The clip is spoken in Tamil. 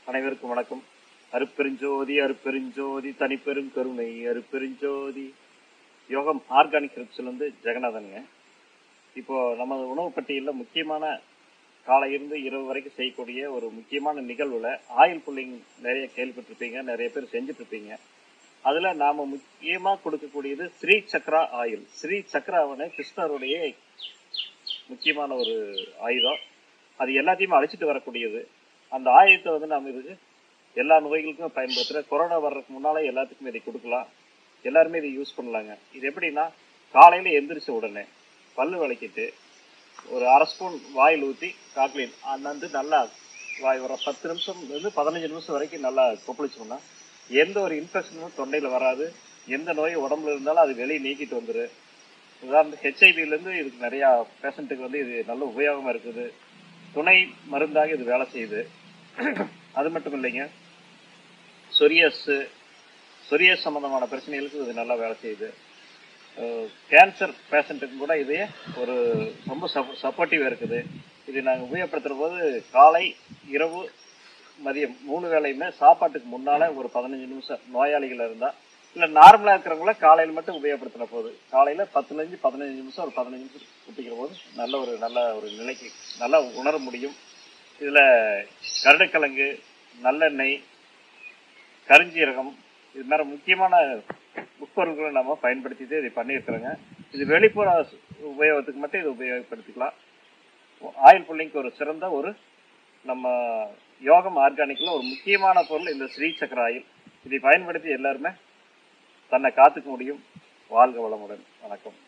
அனைவருக்கும் வணக்கம் அருப்பெருஞ்சோதி அருப்பெருஞ்சோதி தனிப்பெரும் கருணை அருப்பெருஞ்சோதி யோகம் ஆர்கானிக் ஹெர்ப்ஸ்ல இருந்து ஜெகநாதனுங்க இப்போ நமது உணவு பட்டியலில் முக்கியமான காலையிலிருந்து இரவு வரைக்கும் செய்யக்கூடிய ஒரு முக்கியமான நிகழ்வுல ஆயில் புல்லிங் நிறைய கேள்விப்பட்டிருப்பீங்க நிறைய பேர் செஞ்சுட்டு இருப்பீங்க அதுல நாம முக்கியமா கொடுக்கக்கூடியது ஸ்ரீ சக்ரா ஆயில் ஸ்ரீ சக்ராவனை கிருஷ்ணருடைய முக்கியமான ஒரு ஆயுதம் அது எல்லாத்தையுமே அழைச்சிட்டு வரக்கூடியது அந்த ஆயுதத்தை வந்து நாம இதுக்கு எல்லா நோய்களுக்கும் பயன்படுத்துற கொரோனா வர்றதுக்கு முன்னாலே எல்லாத்துக்குமே இதை கொடுக்கலாம் எல்லாருமே இதை யூஸ் பண்ணலாங்க இது எப்படின்னா காலையில எந்திரிச்ச உடனே பல்லு விளக்கிட்டு ஒரு அரை ஸ்பூன் வாயில் ஊற்றி காக்லின் அது வந்து நல்லா வாய் ஒரு பத்து நிமிஷம் இருந்து பதினஞ்சு நிமிஷம் வரைக்கும் நல்லா கொப்பளிச்சோம்னா எந்த ஒரு இன்ஃபெக்ஷனும் தொண்டையில் வராது எந்த நோயும் உடம்புல இருந்தாலும் அது வெளியே நீக்கிட்டு வந்துரு உதாரணத்துக்கு ஹெச்ஐவிலேருந்து இதுக்கு நிறையா பேஷண்ட்டுக்கு வந்து இது நல்ல உபயோகமாக இருக்குது துணை மருந்தாக இது வேலை செய்யுது அது மட்டும் இல்லைங்க சொரியஸ் சொரியஸ் சம்பந்தமான பிரச்சனைகளுக்கு இது நல்லா வேலை செய்யுது கேன்சர் பேஷண்ட்டுக்கு கூட இது ஒரு ரொம்ப சப்போர்ட்டிவாக இருக்குது இது நாங்கள் உபயோகப்படுத்துகிற போது காலை இரவு மதியம் மூணு வேளையுமே சாப்பாட்டுக்கு முன்னால் ஒரு பதினஞ்சு நிமிஷம் நோயாளிகள் இருந்தால் இல்லை நார்மலாக இருக்கிறவங்கள காலையில் மட்டும் உபயோகப்படுத்தின போது காலையில் பத்துலேருந்து பதினஞ்சு நிமிஷம் ஒரு பதினஞ்சு நிமிஷம் குட்டிக்கிற போது நல்ல ஒரு நல்ல ஒரு நிலைக்கு நல்லா உணர முடியும் இதில் கருடக்கிழங்கு நல்லெண்ணெய் கருஞ்சீரகம் இது மாதிரி முக்கியமான உட்பொருள்களை நம்ம பயன்படுத்திட்டு இதை பண்ணியிருக்கிறோங்க இது வெளிப்புற உபயோகத்துக்கு மட்டும் இதை உபயோகப்படுத்திக்கலாம் ஆயில் புல்லிங்க்கு ஒரு சிறந்த ஒரு நம்ம யோகம் ஆர்கானிக்ல ஒரு முக்கியமான பொருள் இந்த ஸ்ரீ சக்கர ஆயில் இதை பயன்படுத்தி எல்லாருமே தன்னை காத்துக்க முடியும் வாழ்க வளமுடன் வணக்கம்